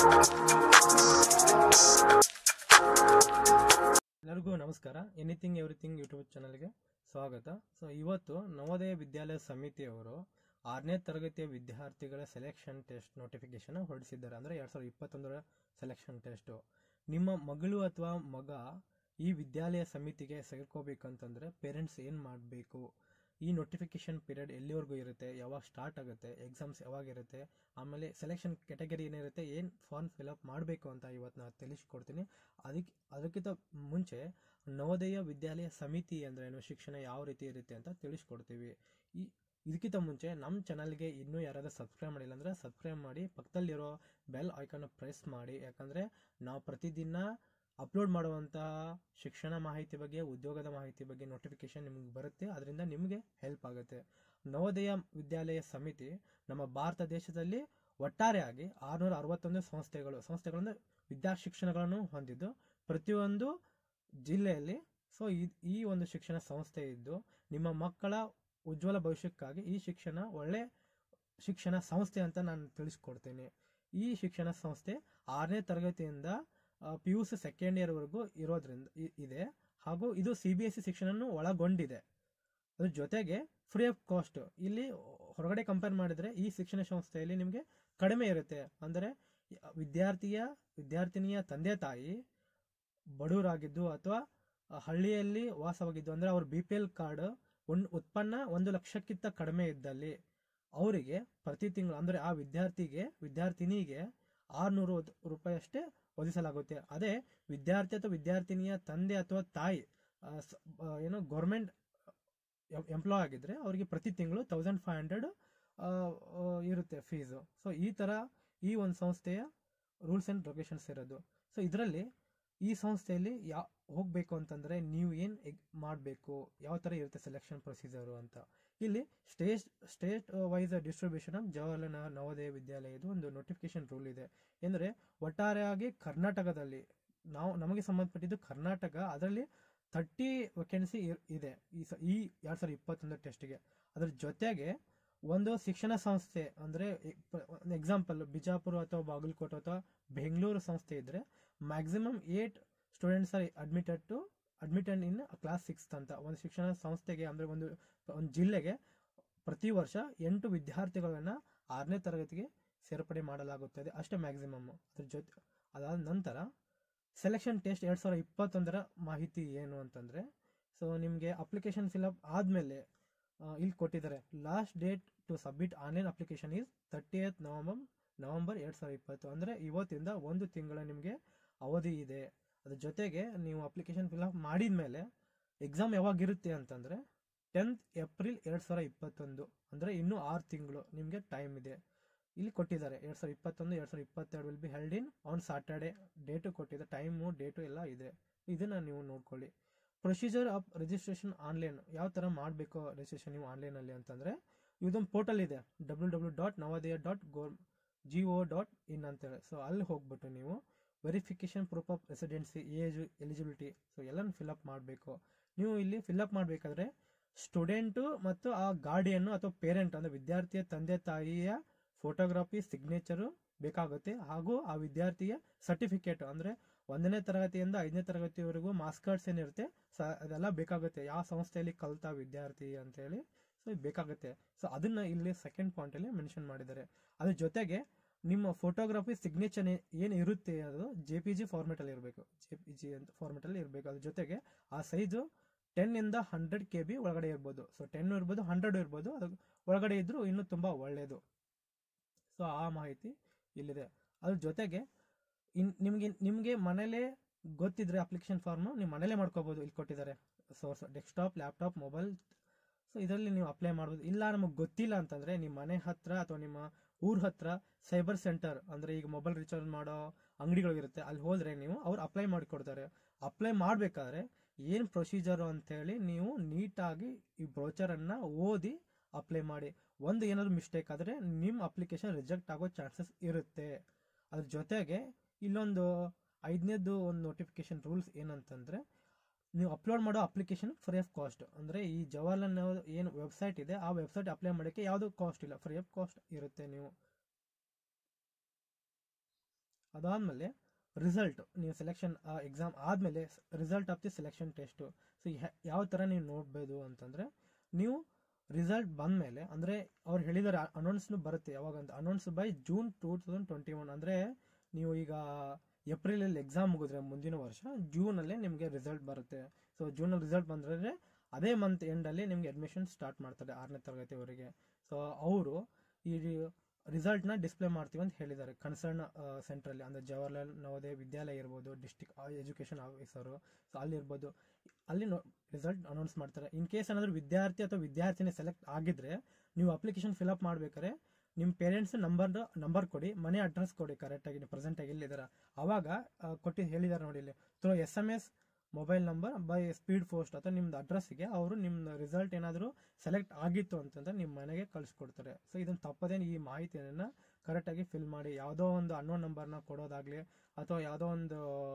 ಎಲ್ಲರಿಗೂ ನಮಸ್ಕಾರ anything everything YouTube ಚಾನಲ್ಗೆ ಸ್ವಾಗತ ಸೊ ಇವತ್ತು ನವೋದಯ ವಿದ್ಯಾಲಯ ಸಮಿತಿಯವರು ಆರನೇ ತರಗತಿಯ ವಿದ್ಯಾರ್ಥಿಗಳ ಸೆಲೆಕ್ಷನ್ ಟೆಸ್ಟ್ ನೋಟಿಫಿಕೇಶನ್ ಹೊರಡಿಸಿದ್ದಾರೆ ಅಂದರೆ ಎರಡು ಸಾವಿರದ ಇಪ್ಪತ್ತೊಂದರ ಸೆಲೆಕ್ಷನ್ ಟೆಸ್ಟು ನಿಮ್ಮ ಮಗಳು ಅಥವಾ ಮಗ ಈ ವಿದ್ಯಾಲಯ ಸಮಿತಿಗೆ ಸೇರ್ಕೋಬೇಕಂತಂದರೆ ಪೇರೆಂಟ್ಸ್ ಏನು ಮಾಡಬೇಕು ಈ ನೋಟಿಫಿಕೇಶನ್ ಪೀರಿಯಡ್ ಎಲ್ಲಿವರೆಗೂ ಇರುತ್ತೆ ಯಾವಾಗ ಸ್ಟಾರ್ಟ್ ಆಗುತ್ತೆ ಎಕ್ಸಾಮ್ಸ್ ಯಾವಾಗ ಇರುತ್ತೆ ಆಮೇಲೆ ಸೆಲೆಕ್ಷನ್ ಕೆಟಗರಿ ಏನಿರುತ್ತೆ ಏನು ಫಾರ್ಮ್ ಫಿಲಪ್ ಮಾಡಬೇಕು ಅಂತ ಇವತ್ತು ನಾನು ತಿಳಿಸ್ಕೊಡ್ತೀನಿ ಅದಕ್ಕೆ ಅದಕ್ಕಿಂತ ಮುಂಚೆ ನವೋದಯ ವಿದ್ಯಾಲಯ ಸಮಿತಿ ಅಂದ್ರೆ ಏನು ಶಿಕ್ಷಣ ಯಾವ ರೀತಿ ಇರುತ್ತೆ ಅಂತ ತಿಳಿಸ್ಕೊಡ್ತೀವಿ ಈ ಇದಕ್ಕಿಂತ ಮುಂಚೆ ನಮ್ಮ ಚಾನಲ್ಗೆ ಇನ್ನೂ ಯಾರಾದರೂ ಸಬ್ಸ್ಕ್ರೈಬ್ ಮಾಡಿಲ್ಲ ಅಂದರೆ ಸಬ್ಸ್ಕ್ರೈಬ್ ಮಾಡಿ ಪಕ್ಕದಲ್ಲಿರೋ ಬೆಲ್ ಐಕಾನ್ ಪ್ರೆಸ್ ಮಾಡಿ ಯಾಕಂದರೆ ನಾವು ಪ್ರತಿದಿನ ಅಪ್ಲೋಡ್ ಮಾಡುವಂತಹ ಶಿಕ್ಷಣ ಮಾಹಿತಿ ಬಗ್ಗೆ ಉದ್ಯೋಗದ ಮಾಹಿತಿ ಬಗ್ಗೆ ನೋಟಿಫಿಕೇಶನ್ ನಿಮ್ಗೆ ಬರುತ್ತೆ ಅದರಿಂದ ನಿಮಗೆ ಹೆಲ್ಪ್ ಆಗುತ್ತೆ ನವೋದಯ ವಿದ್ಯಾಲಯ ಸಮಿತಿ ನಮ್ಮ ಭಾರತ ದೇಶದಲ್ಲಿ ಒಟ್ಟಾರೆಯಾಗಿ ಆರುನೂರ ಅರವತ್ತೊಂದು ಸಂಸ್ಥೆಗಳು ಸಂಸ್ಥೆಗಳನ್ನು ವಿದ್ಯಾ ಶಿಕ್ಷಣಗಳನ್ನು ಹೊಂದಿದ್ದು ಪ್ರತಿಯೊಂದು ಜಿಲ್ಲೆಯಲ್ಲಿ ಸೊ ಈ ಈ ಒಂದು ಶಿಕ್ಷಣ ಸಂಸ್ಥೆ ಇದ್ದು ನಿಮ್ಮ ಮಕ್ಕಳ ಉಜ್ವಲ ಭವಿಷ್ಯಕ್ಕಾಗಿ ಈ ಶಿಕ್ಷಣ ಒಳ್ಳೆ ಶಿಕ್ಷಣ ಸಂಸ್ಥೆ ಅಂತ ನಾನು ತಿಳಿಸ್ಕೊಡ್ತೇನೆ ಈ ಶಿಕ್ಷಣ ಸಂಸ್ಥೆ ಆರನೇ ತರಗತಿಯಿಂದ ಪಿ ಯು ಸಿ ಸೆಕೆಂಡ್ ಇಯರ್ವರೆಗೂ ಇರೋದ್ರಿಂದ ಇ- ಇದೆ ಹಾಗೂ ಇದು ಸಿ ಬಿ ಎಸ್ ಸಿ ಶಿಕ್ಷಣವನ್ನು ಒಳಗೊಂಡಿದೆ ಅದ್ರ ಜೊತೆಗೆ ಫ್ರೀ ಆಫ್ ಕಾಸ್ಟ್ ಇಲ್ಲಿ ಹೊರಗಡೆ ಕಂಪೇರ್ ಮಾಡಿದರೆ ಈ ಶಿಕ್ಷಣ ಸಂಸ್ಥೆಯಲ್ಲಿ ನಿಮಗೆ ಕಡಿಮೆ ಇರುತ್ತೆ ಅಂದರೆ ವಿದ್ಯಾರ್ಥಿಯ ವಿದ್ಯಾರ್ಥಿನಿಯ ತಂದೆ ತಾಯಿ ಬಡವರಾಗಿದ್ದು ಅಥವಾ ಹಳ್ಳಿಯಲ್ಲಿ ವಾಸವಾಗಿದ್ದು ಅಂದರೆ ಅವ್ರ ಬಿ ಪಿ ಎಲ್ ಕಾರ್ಡ್ ಒಂದು ಉತ್ಪನ್ನ ಒಂದು ಲಕ್ಷಕ್ಕಿಂತ ಕಡಿಮೆ ಇದ್ದಲ್ಲಿ ಅವರಿಗೆ ಪ್ರತಿ ತಿಂಗಳು ಅಂದರೆ ಆ ವಿದ್ಯಾರ್ಥಿಗೆ ವಿದ್ಯಾರ್ಥಿನಿಗೆ ಆರುನೂರು ರೂಪಾಯಿ ಅಷ್ಟೇ ಒದಗಿಸಲಾಗುತ್ತೆ ಅದೇ ವಿದ್ಯಾರ್ಥಿ ಅಥವಾ ವಿದ್ಯಾರ್ಥಿನಿಯ ತಂದೆ ಅಥವಾ ತಾಯಿ ಆ, ಸ- ಆ, ಏನು ಗೌರ್ಮೆಂಟ್ ಎಂಪ್ಲಾಯ್ ಆಗಿದ್ರೆ ಅವರಿಗೆ ಪ್ರತಿ ತಿಂಗಳು ತೌಸಂಡ್ ಫೈವ್ ಹಂಡ್ರೆಡ್ ಇರುತ್ತೆ ಫೀಸು ಸೊ ಈ ಥರ ಈ ಒಂದು ಸಂಸ್ಥೆಯ ರೂಲ್ಸ್ ಆ್ಯಂಡ್ ರೆಗ್ಯುಲೇಷನ್ಸ್ ಇರೋದು ಸೊ ಇದರಲ್ಲಿ ಈ ಸಂಸ್ಥೆಯಲ್ಲಿ ಯಾ ಹೋಗಬೇಕು ಅಂತಂದರೆ ನೀವು ಏನು ಎಗ್ ಮಾಡಬೇಕು ಯಾವ ಥರ ಇರುತ್ತೆ ಸೆಲೆಕ್ಷನ್ ಪ್ರೊಸೀಜರು ಅಂತ ಇಲ್ಲಿ state state wise distribution of Jawaharlal Nehru Navodaya ವಿದ್ಯಾಲಯದ ಒಂದು ನೋಟಿಫಿಕೇಶನ್ ರೂಲ್ ಇದೆ ಅಂದರೆ ಒಟ್ಟಾರೆಯಾಗಿ ಕರ್ನಾಟಕದಲ್ಲಿ ನಾವು ನಮಗೆ ಸಂಬಂಧಪಟ್ಟಿದ್ದು ಕರ್ನಾಟಕ ಅದರಲ್ಲಿ ತರ್ಟಿ ವೇಕೆನ್ಸಿ ಇದೆ ಈ ಸ ಈ ಎರಡು ಸಾವಿರದ ಇಪ್ಪತ್ತೊಂದರ ಟೆಸ್ಟ್ಗೆ ಅದ್ರ ಜೊತೆಗೆ ಒಂದು ಶಿಕ್ಷಣ ಸಂಸ್ಥೆ ಅಂದರೆ ಎಕ್ಸಾಂಪಲ್ ಬಿಜಾಪುರ ಅಥವಾ ಬಾಗಲಕೋಟೆ ಅಥವಾ ಬೆಂಗಳೂರು ಸಂಸ್ಥೆ ಇದ್ದರೆ maximum eight students are admitted to admitted in class sixth ಅಂತ ಒಂದು ಶಿಕ್ಷಣ ಸಂಸ್ಥೆಗೆ ಅಂದರೆ ಒಂದು ಒಂದು ಜಿಲ್ಲೆಗೆ ಪ್ರತಿ ವರ್ಷ ಎಂಟು ವಿದ್ಯಾರ್ಥಿಗಳನ್ನು ಆರನೇ ತರಗತಿಗೆ ಸೇರ್ಪಡೆ ಮಾಡಲಾಗುತ್ತದೆ ಅಷ್ಟೇ ಮ್ಯಾಕ್ಸಿಮಮ್ ಅದ್ರ ಜೊತೆ ಅದಾದ ನಂತರ ಸೆಲೆಕ್ಷನ್ ಟೆಸ್ಟ್ ಎರಡು ಸಾವಿರದ ಇಪ್ಪತ್ತೊಂದರ ಮಾಹಿತಿ ಏನು ಅಂತಂದರೆ ಸೊ ನಿಮಗೆ ಅಪ್ಲಿಕೇಶನ್ ಫಿಲಪ್ ಆದಮೇಲೆ ಇಲ್ಲಿ ಕೊಟ್ಟಿದ್ದಾರೆ last date to submit online application is thirtieth November November ಎರಡು ಸಾವಿರದ ಇಪ್ಪತ್ತು ಅಂದರೆ ಇವತ್ತಿಂದ ಒಂದು ತಿಂಗಳ ನಿಮಗೆ ಅವಧಿ ಇದೆ ಅದ್ರ ಜೊತೆಗೆ ನೀವು ಅಪ್ಲಿಕೇಶನ್ ಫಿಲಪ್ ಮಾಡಿದ ಮೇಲೆ ಎಕ್ಸಾಮ್ ಯಾವಾಗಿರುತ್ತೆ ಅಂತಂದರೆ ಟೆಂತ್ ಏಪ್ರಿಲ್ ಎರಡು ಸಾವಿರದ ಇಪ್ಪತ್ತೊಂದು ಅಂದರೆ ಇನ್ನೂ ಆರು ತಿಂಗಳು ನಿಮಗೆ ಟೈಮ್ ಇದೆ ಇಲ್ಲಿ ಕೊಟ್ಟಿದ್ದಾರೆ ಎರಡು ಸಾವಿರದ ಇಪ್ಪತ್ತೊಂದು ಎರಡು ಸಾವಿರದ ಇಪ್ಪತ್ತೆರಡು will be held in on Saturday date ಕೊಟ್ಟಿದೆ ಟೈಮು ಡೇಟು ಎಲ್ಲ ಇದೆ ಇದನ್ನು ನೀವು ನೋಡ್ಕೊಳ್ಳಿ ಪ್ರೊಸೀಜರ್ ಆಫ್ ರಿಜಿಸ್ಟ್ರೇಷನ್ ಆನ್ಲೈನ್ ಯಾವ ಥರ ಮಾಡಬೇಕು ರಿಜಿಸ್ಟ್ರೇಷನ್ ನೀವು ಆನ್ಲೈನಲ್ಲಿ ಅಂತಂದರೆ ಇದೊಂದು ಪೋರ್ಟಲ್ ಇದೆ W W dot Navodaya dot ಗೋರ್ ಜಿ ಒ ಡಾಟ್ ಇನ್ ಅಂತೇಳಿ ಸೊ ಅಲ್ಲಿ ಹೋಗ್ಬಿಟ್ಟು ನೀವು verification proof of residency age eligibility so ಎಲ್ಲನೂ ಫಿಲಪ್ ಮಾಡಬೇಕು ನೀವು ಇಲ್ಲಿ ಫಿಲಪ್ ಮಾಡಬೇಕಾದ್ರೆ ಸ್ಟೂಡೆಂಟು ಮತ್ತು ಆ ಗಾರ್ಡಿಯನ್ನು ಅಥವಾ ಪೇರೆಂಟ್ ಅಂದರೆ ವಿದ್ಯಾರ್ಥಿಯ ತಂದೆ ತಾಯಿಯ ಫೋಟೋಗ್ರಫಿ ಸಿಗ್ನೇಚರು ಬೇಕಾಗುತ್ತೆ ಹಾಗೂ ಆ ವಿದ್ಯಾರ್ಥಿಯ ಸರ್ಟಿಫಿಕೇಟ್ ಅಂದರೆ ಒಂದನೇ ತರಗತಿಯಿಂದ ಐದನೇ ತರಗತಿವರೆಗೂ ಮಾರ್ಕ್ಸ್ ಕಾರ್ಡ್ಸ್ ಏನಿರುತ್ತೆ ಸ ಅದೆಲ್ಲ ಬೇಕಾಗುತ್ತೆ ಯಾವ ಸಂಸ್ಥೆಯಲ್ಲಿ ಕಲಿತ ವಿದ್ಯಾರ್ಥಿ ಅಂತೇಳಿ ಸೊ ಇದು ಬೇಕಾಗುತ್ತೆ ಸೊ ಅದನ್ನ ಇಲ್ಲಿ ಸೆಕೆಂಡ್ ಪಾಯಿಂಟಲ್ಲಿ ಮೆನ್ಷನ್ ಮಾಡಿದ್ದಾರೆ ಅದ್ರ ಜೊತೆಗೆ ನಿಮ್ಮ ಫೋಟೋಗ್ರಫಿ ಸಿಗ್ನೇಚರ್ ಏನು ಇರುತ್ತೆ ಅದು ಜೆ ಪಿ ಜಿ ಫಾರ್ಮೆಟಲ್ಲಿ ಇರಬೇಕು ಜೆ ಪಿ ಜಿ ಅಂತ ಫಾರ್ಮೆಟಲ್ಲಿ ಇರಬೇಕು ಅದ್ರ ಜೊತೆಗೆ ಆ ಸೈಜು ಟೆನ್ ಇಂದ ಹಂಡ್ರೆಡ್ ಕೆ ಬಿ ಒಳಗಡೆ ಇರ್ಬೋದು ಸೊ ಟೆನ್ ಇರ್ಬೋದು ಹಂಡ್ರೆಡ್ ಇರ್ಬೋದು ಅದು ಒಳಗಡೆ ಇದ್ರೂ ಇನ್ನೂ ತುಂಬ ಒಳ್ಳೆಯದು ಸೊ ಆ ಮಾಹಿತಿ ಇಲ್ಲಿದೆ ಅದ್ರ ಜೊತೆಗೆ ಇನ್ ನಿಮಗೆ ನಿಮಗೆ ಮನೇಲೇ ಗೊತ್ತಿದ್ರೆ ಅಪ್ಲಿಕೇಶನ್ ಫಾರ್ಮ್ ನೀವು ಮನೇಲೇ ಮಾಡ್ಕೋಬೋದು ಇಲ್ಲಿ ಕೊಟ್ಟಿದ್ದಾರೆ source desktop laptop mobile so ಇದರಲ್ಲಿ ನೀವು ಅಪ್ಲೈ ಮಾಡ್ಬೋದು ಇಲ್ಲ ನಮಗೆ ಗೊತ್ತಿಲ್ಲ ಅಂತಂದರೆ ನಿಮ್ಮ ಮನೆ ಹತ್ರ ಅಥವಾ ನಿಮ್ಮ ಊರ ಹತ್ರ ಸೈಬರ್ ಸೆಂಟರ್ ಅಂದರೆ ಈಗ ಮೊಬೈಲ್ ರೀಚಾರ್ಜ್ ಮಾಡೋ ಅಂಗಡಿಗಳಿರುತ್ತೆ ಅಲ್ಲಿ ಹೋದರೆ ನೀವು ಅವ್ರು ಅಪ್ಲೈ ಮಾಡಿಕೊಡ್ತಾರೆ ಅಪ್ಲೈ ಮಾಡಬೇಕಾದ್ರೆ ಏನು ಪ್ರೊಸೀಜರು ಅಂತೇಳಿ ನೀವು ನೀಟಾಗಿ ಈ ಬ್ರೋಚರನ್ನು ಓದಿ ಅಪ್ಲೈ ಮಾಡಿ ಒಂದು ಏನಾದರೂ ಮಿಸ್ಟೇಕ್ ಆದರೆ ನಿಮ್ಮ ಅಪ್ಲಿಕೇಶನ್ ರಿಜೆಕ್ಟ್ ಆಗೋ ಚಾನ್ಸಸ್ ಇರುತ್ತೆ ಅದ್ರ ಜೊತೆಗೆ ಇಲ್ಲೊಂದು ಐದನೇದು ಒಂದು ನೋಟಿಫಿಕೇಶನ್ ರೂಲ್ಸ್ ಏನಂತಂದರೆ ನೀವು ಅಪ್ಲೋಡ್ ಮಾಡೋ ಅಪ್ಲಿಕೇಶನ್ ಫ್ರೀ ಆಫ್ ಕಾಸ್ಟ್ ಅಂದರೆ ಈ ಜವಾಹರ್ಲಾಲ್ ನೆಹರು ಏನು ವೆಬ್ಸೈಟ್ ಇದೆ ಆ ವೆಬ್ಸೈಟ್ ಅಪ್ಲೈ ಮಾಡೋಕ್ಕೆ ಯಾವುದೂ ಕಾಸ್ಟ್ ಇಲ್ಲ ಫ್ರೀ ಆಫ್ ಕಾಸ್ಟ್ ಇರುತ್ತೆ ನೀವು ಅದಾದಮೇಲೆ ರಿಸಲ್ಟ್ ನೀವು ಸೆಲೆಕ್ಷನ್ ಎಕ್ಸಾಮ್ ಆದಮೇಲೆ result of the selection test so ಯಾವ ಥರ ನೀವು ನೋಡ್ಬೋದು ಅಂತಂದರೆ ನೀವು ರಿಸಲ್ಟ್ ಬಂದಮೇಲೆ ಅಂದರೆ ಅವ್ರು ಹೇಳಿದಾರೆ ಅನೌನ್ಸ್ನು ಬರುತ್ತೆ ಯಾವಾಗ ಅಂತ announce by June two thousand twenty one ಅಂದರೆ ನೀವು ಈಗ ಏಪ್ರಿಲಲ್ಲಿ ಎಕ್ಸಾಮ್ ಮುಗಿದ್ರೆ ಮುಂದಿನ ವರ್ಷ ಜೂನಲ್ಲೇ ನಿಮಗೆ ರಿಸಲ್ಟ್ ಬರುತ್ತೆ ಸೊ ಜೂನಲ್ಲಿ ರಿಸಲ್ಟ್ ಬಂದರೆ ಅದೇ ಮಂತ್ ಎಂಡಲ್ಲಿ ನಿಮಗೆ ಅಡ್ಮಿಷನ್ ಸ್ಟಾರ್ಟ್ ಮಾಡ್ತಾರೆ ಆರನೇ ತರಗತಿವರೆಗೆ ಸೊ ಅವರು ಈ ರಿಸಲ್ಟ್ನ ಡಿಸ್ಪ್ಲೇ ಮಾಡ್ತೀವಿ ಅಂತ ಹೇಳಿದ್ದಾರೆ ಕನ್ಸರ್ನ್ ಸೆಂಟ್ರಲ್ಲಿ ಅಂದರೆ ಜವಾಹರ್ಲಾಲ್ ನವೋದಯ ವಿದ್ಯಾಲಯ ಇರ್ಬೋದು ಡಿಸ್ಟಿಕ್ ಎಜುಕೇಷನ್ ಆಫೀಸರು ಸೊ ಅಲ್ಲಿರ್ಬೋದು ಅಲ್ಲಿ ರಿಸಲ್ಟ್ ಅನೌನ್ಸ್ ಮಾಡ್ತಾರೆ ಇನ್ ಕೇಸ್ ಏನಾದರೂ ವಿದ್ಯಾರ್ಥಿ ಅಥವಾ ವಿದ್ಯಾರ್ಥಿನಿ ಸೆಲೆಕ್ಟ್ ಆಗಿದ್ರೆ ನೀವು ಅಪ್ಲಿಕೇಶನ್ ಫಿಲಪ್ ಮಾಡ್ಬೇಕಾದ್ರೆ ನಿಮ್ಮ ಪೇರೆಂಟ್ಸ್ ನಂಬರ್ ನಂಬರ್ ಕೊಡಿ ಮನೆ ಅಡ್ರೆಸ್ ಕೊಡಿ ಕರೆಕ್ಟಾಗಿ ನೀವು ಪ್ರೆಸೆಂಟಾಗಿ ಎಲ್ಲಿದ್ದಾರೆ ಅವಾಗ ಕೊಟ್ಟು ಹೇಳಿದ್ದಾರೆ ನೋಡಿ ಇಲ್ಲಿ through S M S mobile number by speed post ಅಥವಾ ನಿಮ್ದು ಅಡ್ರೆಸ್ಗೆ ಅವರು ನಿಮ್ಮ ರಿಸಲ್ಟ್ ಏನಾದರೂ ಸೆಲೆಕ್ಟ್ ಆಗಿತ್ತು ಅಂತಂದ್ರೆ ನಿಮ್ಮ ಮನೆಗೆ ಕಳಿಸ್ಕೊಡ್ತಾರೆ ಸೊ ಇದನ್ನು ತಪ್ಪದೇ ಈ ಮಾಹಿತಿಯನ್ನು ಕರೆಕ್ಟಾಗಿ ಫಿಲ್ ಮಾಡಿ ಯಾವುದೋ ಒಂದು ಅನ್ನೋನ್ ನಂಬರ್ನ ಕೊಡೋದಾಗಲಿ ಅಥವಾ ಯಾವುದೋ ಒಂದು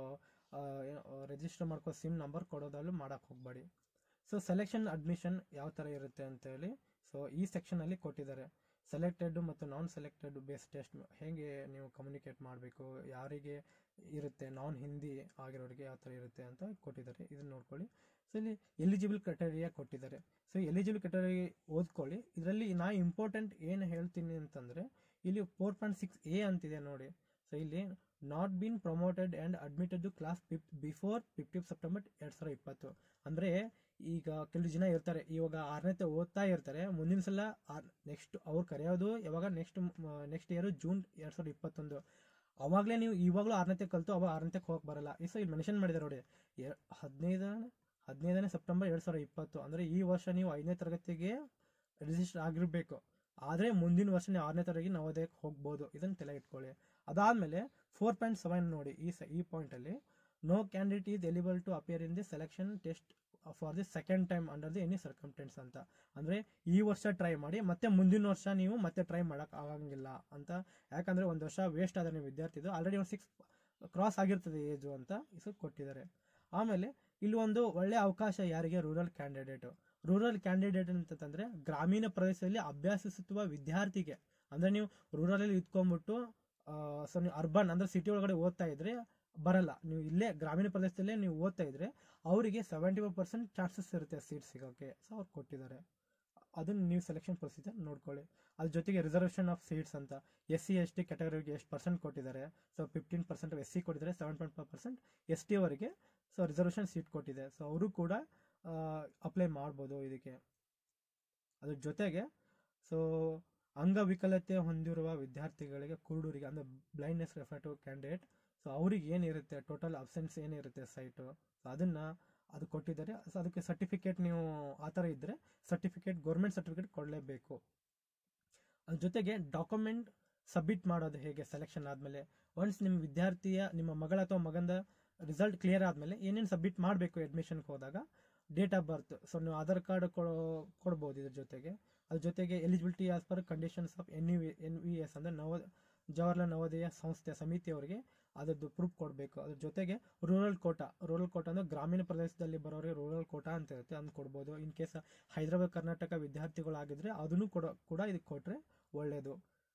ರಿಜಿಸ್ಟರ್ ಮಾಡ್ಕೋ ಸಿಮ್ ನಂಬರ್ ಕೊಡೋದಾಗಲೂ ಮಾಡೋಕ್ಕೆ ಹೋಗಬೇಡಿ ಸೊ ಸೆಲೆಕ್ಷನ್ ಅಡ್ಮಿಷನ್ ಯಾವ ಥರ ಇರುತ್ತೆ ಅಂತೇಳಿ ಸೊ ಈ ಸೆಕ್ಷನಲ್ಲಿ ಕೊಟ್ಟಿದ್ದಾರೆ ಸೆಲೆಕ್ಟೆಡ್ ಮತ್ತು ನಾನ್ ಸೆಲೆಕ್ಟೆಡ್ ಬೇಸ್ ಟೆಸ್ಟ್ ಹೇಗೆ ನೀವು ಕಮ್ಯುನಿಕೇಟ್ ಮಾಡಬೇಕು ಯಾರಿಗೆ ಇರುತ್ತೆ ನಾನ್ ಹಿಂದಿ ಆಗಿರೋರಿಗೆ ಯಾವ ಥರ ಇರುತ್ತೆ ಅಂತ ಕೊಟ್ಟಿದ್ದಾರೆ ಇದನ್ನ ನೋಡ್ಕೊಳ್ಳಿ ಸೊ ಇಲ್ಲಿ ಎಲಿಜಿಬಲ್ ಕ್ರೈಟೇರಿಯಾ ಕೊಟ್ಟಿದ್ದಾರೆ ಸೊ ಎಲಿಜಿಬಲ್ ಕ್ರೈಟೇರಿಯಾ ಓದ್ಕೊಳ್ಳಿ ಇದರಲ್ಲಿ ನಾ ಇಂಪಾರ್ಟೆಂಟ್ ಏನು ಹೇಳ್ತೀನಿ ಅಂತಂದರೆ ಇಲ್ಲಿ ಫೋರ್ ಪಾಯಿಂಟ್ ಸಿಕ್ಸ್ ಎ ಅಂತಿದೆ ನೋಡಿ ಸೊ ಇಲ್ಲಿ not been promoted and admitted to class fifth before fifteen September ಎರಡು ಸಾವಿರದ ಇಪ್ಪತ್ತು ಅಂದರೆ ಈಗ ಕೆಲವು ಜನ ಇರ್ತಾರೆ ಇವಾಗ ಆರನೇ ಓದ್ತಾ ಇರ್ತಾರೆ ಮುಂದಿನ ಸಲ ನೆಕ್ಸ್ಟ್ ಅವ್ರು ಕರೆಯೋದು ಯಾವಾಗ ನೆಕ್ಸ್ಟ್ ನೆಕ್ಸ್ಟ್ ಇಯರು ಜೂನ್ ಎರಡು ಸಾವಿರದ ಇಪ್ಪತ್ತೊಂದು ಅವಾಗಲೇ ನೀವು ಇವಾಗಲೂ ಆರನೇತೆ ಕಲಿತು ಅವಾಗ ಆರನೇತಕ್ಕೆ ಹೋಗಕ್ಕೆ ಬರಲ್ಲ ಈ ಸೊ ಇಲ್ಲಿ ಮೆನ್ಷನ್ ಮಾಡಿದ್ದಾರೆ ನೋಡಿ ಹದಿನೈದು ಹದಿನೈದನೇ ಸೆಪ್ಟೆಂಬರ್ ಎರಡು ಸಾವಿರದ ಇಪ್ಪತ್ತು ಅಂದರೆ ಈ ವರ್ಷ ನೀವು ಐದನೇ ತರಗತಿಗೆ ರಿಜಿಸ್ಟರ್ ಆಗಿರಬೇಕು ಆದರೆ ಮುಂದಿನ ವರ್ಷ ನೀವು ಆರನೇ ತರಗತಿ ನವೋದಯಕ್ಕೆ ಹೋಗ್ಬೋದು ಇದನ್ನು ತಲೆ ಇಟ್ಕೊಳ್ಳಿ ಅದಾದಮೇಲೆ ಫೋರ್ ಪಾಯಿಂಟ್ ಸೆವೆನ್ ನೋಡಿ ಈ ಸ ಈ ಪಾಯಿಂಟಲ್ಲಿ no candidate is eligible to appear in the selection test for the second time under the any circumstance ಅಂತ ಅಂದರೆ ಈ ವರ್ಷ ಟ್ರೈ ಮಾಡಿ ಮತ್ತೆ ಮುಂದಿನ ವರ್ಷ ನೀವು ಮತ್ತೆ ಟ್ರೈ ಮಾಡೋಕೆ ಆಗಂಗಿಲ್ಲ ಅಂತ ಯಾಕಂದರೆ ಒಂದು ವರ್ಷ ವೇಸ್ಟ್ ಆದ ನೀವು ವಿದ್ಯಾರ್ಥಿದು ಆಲ್ರೆಡಿ ಒಂದು ಸಿಕ್ಸ್ ಕ್ರಾಸ್ ಆಗಿರ್ತದೆ ಏಜು ಅಂತ ಇಸು ಕೊಟ್ಟಿದ್ದಾರೆ ಆಮೇಲೆ ಇಲ್ಲಿ ಒಂದು ಒಳ್ಳೆಯ ಅವಕಾಶ ಯಾರಿಗೆ ರೂರಲ್ ಕ್ಯಾಂಡಿಡೇಟು ರೂರಲ್ ಕ್ಯಾಂಡಿಡೇಟ್ ಅಂತಂದರೆ ಗ್ರಾಮೀಣ ಪ್ರದೇಶದಲ್ಲಿ ಅಭ್ಯಾಸಿಸುವ ವಿದ್ಯಾರ್ಥಿಗೆ ಅಂದರೆ ನೀವು ರೂರಲಲ್ಲಿ ಇದ್ಕೊಂಡ್ಬಿಟ್ಟು ಸೊ ನೀವು ಅರ್ಬನ್ ಅಂದರೆ ಸಿಟಿ ಒಳಗಡೆ ಓದ್ತಾ ಇದ್ರೆ ಬರಲ್ಲ ನೀವು ಇಲ್ಲೇ ಗ್ರಾಮೀಣ ಪ್ರದೇಶದಲ್ಲೇ ನೀವು ಓದ್ತಾ ಇದ್ರೆ ಅವರಿಗೆ ಸೆವೆಂಟಿ ಫೈವ್ ಪರ್ಸೆಂಟ್ ಚಾನ್ಸಸ್ ಇರುತ್ತೆ ಸೀಟ್ ಸಿಗೋಕ್ಕೆ ಸೊ ಅವ್ರು ಕೊಟ್ಟಿದ್ದಾರೆ ಅದನ್ನು ನೀವು ಸೆಲೆಕ್ಷನ್ ಪ್ರೊಸೀಜರ್ ನೋಡ್ಕೊಳ್ಳಿ ಅದ್ರ ಜೊತೆಗೆ ರಿಸರ್ವೇಷನ್ ಆಫ್ ಸೀಟ್ಸ್ ಅಂತ ಎಸ್ ಸಿ ಎಸ್ ಟಿ ಕ್ಯಾಟಗರಿಗೆ ಎಷ್ಟು ಪರ್ಸೆಂಟ್ ಕೊಟ್ಟಿದ್ದಾರೆ so fifteen percent S C ಕೊಟ್ಟಿದ್ದಾರೆ seven point five percent S T ಅವರಿಗೆ ಸೊ ರಿಸರ್ವೇಷನ್ ಸೀಟ್ ಕೊಟ್ಟಿದೆ ಸೊ ಅವರು ಕೂಡ ಅಪ್ಲೈ ಮಾಡ್ಬೋದು ಇದಕ್ಕೆ ಅದ್ರ ಜೊತೆಗೆ ಸೊ ಅಂಗವಿಕಲತೆ ಹೊಂದಿರುವ ವಿದ್ಯಾರ್ಥಿಗಳಿಗೆ ಕುರುಡರಿಗೆ ಅಂದರೆ ಬ್ಲೈಂಡ್ನೆಸ್ ರೆಫರ್ ಕ್ಯಾಂಡಿಡೇಟ್ ಸೊ ಅವ್ರಿಗೆ ಏನಿರುತ್ತೆ ಟೋಟಲ್ ಅಬ್ಸೆನ್ಸ್ ಏನಿರುತ್ತೆ ಸೈಟು ಸೊ ಅದನ್ನು ಅದು ಕೊಟ್ಟಿದ್ದಾರೆ ಸೊ ಅದಕ್ಕೆ ಸರ್ಟಿಫಿಕೇಟ್ ನೀವು ಆ ಥರ ಇದ್ದರೆ ಸರ್ಟಿಫಿಕೇಟ್ ಗೌರ್ಮೆಂಟ್ ಸರ್ಟಿಫಿಕೇಟ್ ಕೊಡಲೇಬೇಕು ಅದ್ರ ಜೊತೆಗೆ ಡಾಕ್ಯುಮೆಂಟ್ ಸಬ್ಮಿಟ್ ಮಾಡೋದು ಹೇಗೆ ಸೆಲೆಕ್ಷನ್ ಆದಮೇಲೆ ಒನ್ಸ್ ನಿಮ್ಮ ವಿದ್ಯಾರ್ಥಿಯ ನಿಮ್ಮ ಮಗಳ ಅಥವಾ ಮಗಂದ ರಿಸಲ್ಟ್ ಕ್ಲಿಯರ್ ಆದಮೇಲೆ ಏನೇನು ಸಬ್ಮಿಟ್ ಮಾಡಬೇಕು ಅಡ್ಮಿಷನ್ಗೆ ಹೋದಾಗ ಡೇಟ್ ಆಫ್ ಬರ್ತ್ ಸೊ ನೀವು ಆಧಾರ್ ಕಾರ್ಡ್ ಕೊಡೋ ಕೊಡ್ಬೋದು ಇದ್ರ ಜೊತೆಗೆ ಅದ್ರ ಜೊತೆಗೆ eligibility as per conditions of N U N V S ಅಂದರೆ ನವ ಜವಾಹರ್ಲಾಲ್ ನವೋದಯ ಸಂಸ್ಥೆ ಸಮಿತಿಯವರಿಗೆ ಅದರದ್ದು ಪ್ರೂಫ್ ಕೊಡಬೇಕು ಅದ್ರ ಜೊತೆಗೆ ರೂರಲ್ ಕೋಟಾ ರೂರಲ್ ಕೋಟಾ ಅಂದರೆ ಗ್ರಾಮೀಣ ಪ್ರದೇಶದಲ್ಲಿ ಬರೋರಿಗೆ ರೂರಲ್ ಕೋಟಾ ಅಂತ ಇರುತ್ತೆ ಅದನ್ನು ಕೊಡ್ಬೋದು ಇನ್ ಕೇಸ್ ಹೈದರಾಬಾದ್ ಕರ್ನಾಟಕ ವಿದ್ಯಾರ್ಥಿಗಳಾಗಿದ್ದರೆ ಅದನ್ನು ಕೊಡೋ ಕೂಡ ಇದಕ್ಕೆ ಕೊಟ್ಟರೆ ಒಳ್ಳೆಯದು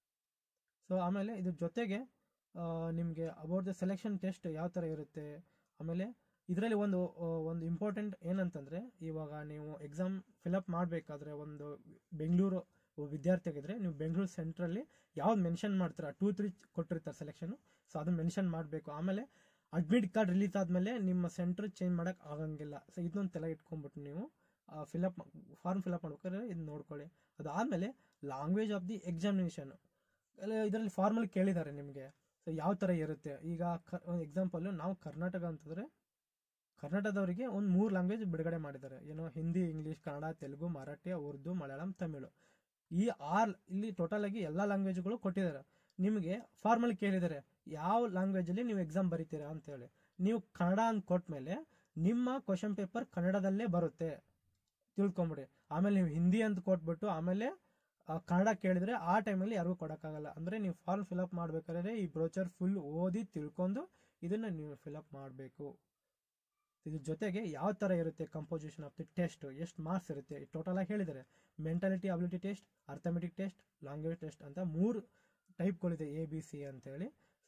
ಸೊ ಆಮೇಲೆ ಇದ್ರ ಜೊತೆಗೆ ನಿಮಗೆ ಅಬೌಟ್ ದ ಸೆಲೆಕ್ಷನ್ ಟೆಸ್ಟ್ ಯಾವ ಥರ ಇರುತ್ತೆ ಆಮೇಲೆ ಇದರಲ್ಲಿ ಒಂದು ಒಂದು ಇಂಪಾರ್ಟೆಂಟ್ ಏನಂತಂದರೆ ಇವಾಗ ನೀವು ಎಕ್ಸಾಮ್ ಫಿಲಪ್ ಮಾಡಬೇಕಾದ್ರೆ ಒಂದು ಬೆಂಗಳೂರು ವಿದ್ಯಾರ್ಥಿಯಾಗಿದ್ದರೆ ನೀವು ಬೆಂಗಳೂರು ಸೆಂಟ್ರಲ್ಲಿ ಯಾವ್ದು ಮೆನ್ಷನ್ ಮಾಡ್ತೀರಾ ಟೂ ತ್ರೀ ಕೊಟ್ಟಿರ್ತಾರೆ ಸೆಲೆಕ್ಷನು ಸೊ ಅದನ್ನ ಮೆನ್ಷನ್ ಮಾಡಬೇಕು ಆಮೇಲೆ ಅಡ್ಮಿಟ್ ಕಾರ್ಡ್ ರಿಲೀಸ್ ಆದಮೇಲೆ ನಿಮ್ಮ ಸೆಂಟ್ರ್ ಚೇಂಜ್ ಮಾಡೋಕ್ಕೆ ಆಗಂಗಿಲ್ಲ ಸೊ ಇದನ್ನೊಂದು ತಲೆ ಇಟ್ಕೊಂಡ್ಬಿಟ್ಟು ನೀವು ಫಿಲಪ್ ಫಾರ್ಮ್ ಫಿಲಪ್ ಮಾಡ್ಬೇಕಾದ್ರೆ ಇದು ನೋಡ್ಕೊಳ್ಳಿ ಅದಾದಮೇಲೆ ಲ್ಯಾಂಗ್ವೇಜ್ ಆಫ್ ದಿ ಎಕ್ಸಾಮಿನೇಷನ್ ಇದರಲ್ಲಿ ಫಾರ್ಮಲ್ಲಿ ಕೇಳಿದ್ದಾರೆ ನಿಮಗೆ ಸೊ ಯಾವ ಥರ ಇರುತ್ತೆ ಈಗ ಕ ಎಕ್ಸಾಂಪಲ್ಲು ನಾವು ಕರ್ನಾಟಕ ಅಂತಂದರೆ ಕರ್ನಾಟಕದವರಿಗೆ ಒಂದು ಮೂರು ಲ್ಯಾಂಗ್ವೇಜ್ ಬಿಡುಗಡೆ ಮಾಡಿದ್ದಾರೆ ಏನೋ ಹಿಂದಿ ಇಂಗ್ಲೀಷ್ ಕನ್ನಡ ತೆಲುಗು ಮರಾಠಿ ಉರ್ದು ಮಲಯಾಳಂ ತಮಿಳು ಈ ಆರ್ ಇಲ್ಲಿ ಟೋಟಲ್ ಆಗಿ ಎಲ್ಲ ಲ್ಯಾಂಗ್ವೇಜ್ಗಳು ಕೊಟ್ಟಿದ್ದಾರೆ ನಿಮಗೆ ಫಾರ್ಮಲ್ಲಿ ಕೇಳಿದ್ದಾರೆ ಯಾವ ಲ್ಯಾಂಗ್ವೇಜಲ್ಲಿ ನೀವು ಎಕ್ಸಾಮ್ ಬರೀತೀರಾ ಅಂತೇಳಿ ನೀವು ಕನ್ನಡ ಅಂತ ಕೊಟ್ಮೇಲೆ ನಿಮ್ಮ ಕ್ವಶನ್ ಪೇಪರ್ ಕನ್ನಡದಲ್ಲೇ ಬರುತ್ತೆ ತಿಳ್ಕೊಂಬಿಡಿ ಆಮೇಲೆ ನೀವು ಹಿಂದಿ ಅಂತ ಕೊಟ್ಬಿಟ್ಟು ಆಮೇಲೆ ಕನ್ನಡ ಕೇಳಿದ್ರೆ ಆ ಟೈಮಲ್ಲಿ ಯಾರಿಗೂ ಕೊಡೋಕ್ಕಾಗಲ್ಲ ಅಂದರೆ ನೀವು ಫಾರ್ಮ್ ಫಿಲಪ್ ಮಾಡ್ಬೇಕಾದ್ರೆ ಈ ಬ್ರೋಚರ್ ಫುಲ್ ಓದಿ ತಿಳ್ಕೊಂಡು ಇದನ್ನು ನೀವು ಫಿಲಪ್ ಮಾಡಬೇಕು ಇದ್ರ ಜೊತೆಗೆ ಯಾವ ಥರ ಇರುತ್ತೆ ಕಂಪೋಸಿಷನ್ ಆಫ್ ದಿ ಟೆಸ್ಟ್ ಎಷ್ಟು ಮಾರ್ಕ್ಸ್ ಇರುತ್ತೆ ಟೋಟಲ್ ಆಗಿ ಹೇಳಿದ್ದಾರೆ mentality ability test arithmetic test language test ಅಂತ ಮೂರು ಟೈಪ್ಗಳಿದೆ ಎ ಬಿ ಸಿ ಅಂತೇಳಿ ಸೊ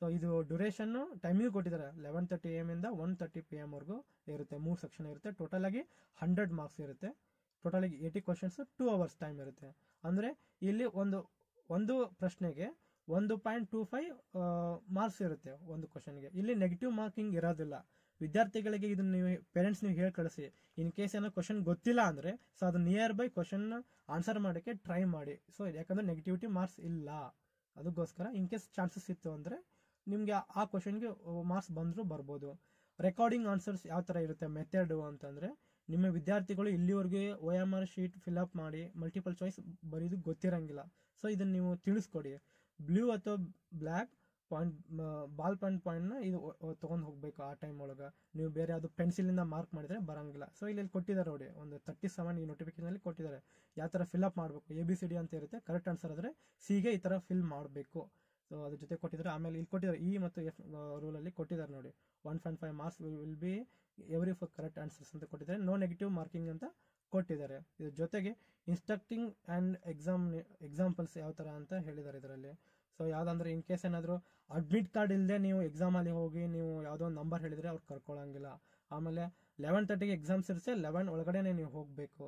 ಸೊ ಇದು ಡ್ಯೂರೇಷನ್ನು ಟೈಮಿಂಗ್ ಕೊಟ್ಟಿದ್ದಾರೆ ಲೆವೆನ್ ತರ್ಟಿ ಎಮ್ ಇಂದ ಒನ್ ತರ್ಟಿ ಪಿ ಎಮ್ ವರೆಗೂ ಇರುತ್ತೆ ಮೂರು ಸೆಕ್ಷನ್ ಇರುತ್ತೆ ಟೋಟಲ್ ಆಗಿ ಹಂಡ್ರೆಡ್ ಮಾರ್ಕ್ಸ್ ಇರುತ್ತೆ ಟೋಟಲ್ ಆಗಿ eighty questions two hours time ಇರುತ್ತೆ ಅಂದರೆ ಇಲ್ಲಿ ಒಂದು ಒಂದು ಪ್ರಶ್ನೆಗೆ ಒಂದು ಪಾಯಿಂಟ್ ಟೂ ಫೈವ್ ಮಾರ್ಕ್ಸ್ ಇರುತ್ತೆ ಒಂದು ಕ್ವಶನ್ಗೆ ಇಲ್ಲಿ ನೆಗೆಟಿವ್ ಮಾರ್ಕಿಂಗ್ ಇರೋದಿಲ್ಲ ವಿದ್ಯಾರ್ಥಿಗಳಿಗೆ ಇದನ್ನ ನೀವು ಪೇರೆಂಟ್ಸ್ ನೀವು ಹೇಳಿ ಕಳಿಸಿ ಇನ್ ಕೇಸ್ ಏನೋ ಕ್ವಶನ್ ಗೊತ್ತಿಲ್ಲ ಅಂದರೆ ಸೊ ಅದು ನಿಯರ್ ಬೈ ಕ್ವಶನ್ ಆನ್ಸರ್ ಮಾಡೋಕ್ಕೆ ಟ್ರೈ ಮಾಡಿ ಸೊ ಯಾಕಂದ್ರೆ ನೆಗೆಟಿವಿಟಿ ಮಾರ್ಕ್ಸ್ ಇಲ್ಲ ಅದಕ್ಕೋಸ್ಕರ ಇನ್ ಕೇಸ್ ಚಾನ್ಸಸ್ ಇತ್ತು ಅಂದರೆ ನಿಮಗೆ ಆ ಕ್ವಶನ್ಗೆ ಮಾರ್ಕ್ಸ್ ಬಂದರೂ ಬರ್ಬೋದು ರೆಕಾರ್ಡಿಂಗ್ ಆನ್ಸರ್ಸ್ ಯಾವ ಥರ ಇರುತ್ತೆ ಮೆಥಡು ಅಂತಂದರೆ ನಿಮ್ಮ ವಿದ್ಯಾರ್ಥಿಗಳು ಇಲ್ಲಿವರೆಗೆ O M R sheet fill up ಮಾಡಿ ಮಲ್ಟಿಪಲ್ ಚಾಯ್ಸ್ ಬರೀದು ಗೊತ್ತಿರಂಗಿಲ್ಲ ಸೊ ಇದನ್ನು ನೀವು ತಿಳಿಸ್ಕೊಡಿ ಬ್ಲೂ ಅಥವಾ ಬ್ಲ್ಯಾಕ್ ಪಾಯಿಂಟ್ ಬಾಲ್ ಪಾಯಿಂಟ್ ಪಾಯಿಂಟ್ನ ಇದು ತೊಗೊಂಡು ಹೋಗಬೇಕು ಆ ಟೈಮ್ ಒಳಗೆ ನೀವು ಬೇರೆ ಅದು ಪೆನ್ಸಿಲಿಂದ ಮಾರ್ಕ್ ಮಾಡಿದರೆ ಬರಂಗಿಲ್ಲ ಸೊ ಇಲ್ಲಿ ಕೊಟ್ಟಿದ್ದಾರೆ ನೋಡಿ ಒಂದು ತರ್ಟಿ ಸೆವೆನ್ ಈ ನೋಟಿಫಿಕೇಶನಲ್ಲಿ ಕೊಟ್ಟಿದ್ದಾರೆ ಯಾವ ಥರ ಫಿಲ್ಅಪ್ ಮಾಡಬೇಕು ಎ ಬಿ ಸಿ ಡಿ ಅಂತ ಇರುತ್ತೆ ಕರೆಕ್ಟ್ ಆನ್ಸರ್ ಆದರೆ ಸಿಗೆ ಈ ಥರ ಫಿಲ್ ಮಾಡಬೇಕು ಸೊ ಅದ್ರ ಜೊತೆ ಕೊಟ್ಟಿದ್ದಾರೆ ಆಮೇಲೆ ಇಲ್ಲಿ ಕೊಟ್ಟಿದ್ದಾರೆ ಇ ಮತ್ತು ಎಫ್ ರೂಲಲ್ಲಿ ಕೊಟ್ಟಿದ್ದಾರೆ ನೋಡಿ one point five marks will be every for correct answers ಅಂತ ಕೊಟ್ಟಿದ್ದಾರೆ ನೋ ನೆಗೆಟಿವ್ ಮಾರ್ಕಿಂಗ್ ಅಂತ ಕೊಟ್ಟಿದ್ದಾರೆ ಇದ್ರ ಜೊತೆಗೆ ಇನ್ಸ್ಟ್ರಕ್ಟಿಂಗ್ ಆ್ಯಂಡ್ ಎಕ್ಸಾಮ್ ಎಕ್ಸಾಂಪಲ್ಸ್ ಯಾವ ಥರ ಅಂತ ಹೇಳಿದ್ದಾರೆ ಇದರಲ್ಲಿ ಸೊ ಯಾವುದಂದ್ರೆ ಇನ್ ಕೇಸ್ ಏನಾದರೂ ಅಡ್ಮಿಟ್ ಕಾರ್ಡ್ ಇಲ್ಲದೆ ನೀವು ಎಕ್ಸಾಮಲ್ಲಿ ಹೋಗಿ ನೀವು ಯಾವುದೋ ಒಂದು ನಂಬರ್ ಹೇಳಿದರೆ ಅವ್ರು ಕರ್ಕೊಳ್ಳೋಂಗಿಲ್ಲ ಆಮೇಲೆ ಲೆವೆನ್ ತರ್ಟಿಗೆ ಎಕ್ಸಾಮ್ಸ್ ಇರುತ್ತೆ ಲೆವೆನ್ ಒಳಗಡೆನೆ ನೀವು ಹೋಗಬೇಕು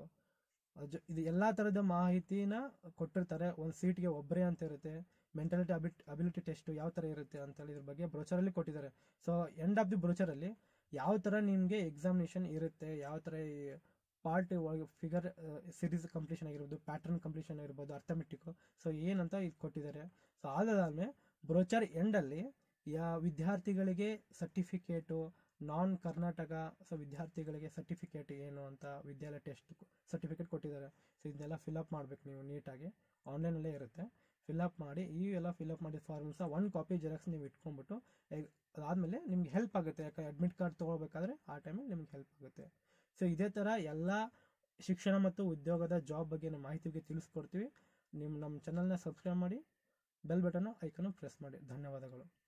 ಇದು ಎಲ್ಲ ಥರದ ಮಾಹಿತಿನ ಕೊಟ್ಟಿರ್ತಾರೆ ಒಂದು ಸೀಟ್ಗೆ ಒಬ್ಬರೇ ಅಂತ ಇರುತ್ತೆ ಮೆಂಟಾಲಿಟಿ ಅಬಿಟ್ ಅಬಿಲಿಟಿ ಟೆಸ್ಟ್ ಯಾವ ಥರ ಇರುತ್ತೆ ಅಂತೇಳಿ ಇದ್ರ ಬಗ್ಗೆ ಬ್ರೋಚರಲ್ಲಿ ಕೊಟ್ಟಿದ್ದಾರೆ ಸೊ ಎಂಡ್ ಆಫ್ ದಿ ಬ್ರೋಚರಲ್ಲಿ ಯಾವ ಥರ ನಿಮಗೆ ಎಕ್ಸಾಮಿನೇಷನ್ ಇರುತ್ತೆ ಯಾವ ಥರ ಈ ಪಾರ್ಟ್ ಫಿಗರ್ ಸಿರೀಸ್ ಕಂಪ್ಲೀಷನ್ ಆಗಿರ್ಬೋದು ಪ್ಯಾಟರ್ನ್ ಕಂಪ್ಲೀಷನ್ ಆಗಿರ್ಬೋದು ಅರ್ಥಮೆಟಿಕ್ ಸೊ ಏನಂತ ಇದು ಕೊಟ್ಟಿದ್ದಾರೆ ಸೊ ಅದಾದ್ಮೇಲೆ ಬ್ರೋಚರ್ ಎಂಡಲ್ಲಿ ಯಾ ವಿದ್ಯಾರ್ಥಿಗಳಿಗೆ ಸರ್ಟಿಫಿಕೇಟು ನಾನ್ ಕರ್ನಾಟಕ ಸೊ ವಿದ್ಯಾರ್ಥಿಗಳಿಗೆ ಸರ್ಟಿಫಿಕೇಟ್ ಏನು ಅಂತ ವಿದ್ಯಾಲಯ ಟೆಸ್ಟ್ ಸರ್ಟಿಫಿಕೇಟ್ ಕೊಟ್ಟಿದ್ದಾರೆ ಸೊ ಇದನ್ನೆಲ್ಲ ಫಿಲಪ್ ಮಾಡಬೇಕು ನೀವು ನೀಟಾಗಿ ಆನ್ಲೈನಲ್ಲೇ ಇರುತ್ತೆ ಫಿಲಪ್ ಮಾಡಿ ಈ ಎಲ್ಲ ಫಿಲಪ್ ಮಾಡಿದ ಫಾರ್ಮ್ಸ ಒನ್ ಕಾಪಿ ಜೆರಾಕ್ಸ್ ನೀವು ಇಟ್ಕೊಂಡ್ಬಿಟ್ಟು ಅದಾದಮೇಲೆ ನಿಮ್ಗೆ ಹೆಲ್ಪ್ ಆಗುತ್ತೆ ಯಾಕೆ ಅಡ್ಮಿಟ್ ಕಾರ್ಡ್ ತೊಗೊಳ್ಬೇಕಾದ್ರೆ ಆ ಟೈಮಲ್ಲಿ ನಿಮ್ಗೆ ಹೆಲ್ಪ್ ಆಗುತ್ತೆ ಸೊ ಇದೇ ಥರ ಎಲ್ಲ ಶಿಕ್ಷಣ ಮತ್ತು ಉದ್ಯೋಗದ ಜಾಬ್ ಬಗ್ಗೆ ನಮ್ಮ ಮಾಹಿತಿಗೆ ತಿಳಿಸ್ಕೊಡ್ತೀವಿ ನಿಮ್ಮ ನಮ್ಮ ಚಾನಲ್ನ ಸಬ್ಸ್ಕ್ರೈಬ್ ಮಾಡಿ ಬೆಲ್ ಬಟನ್ನು ಐಕನ್ನು ಪ್ರೆಸ್ ಮಾಡಿ ಧನ್ಯವಾದಗಳು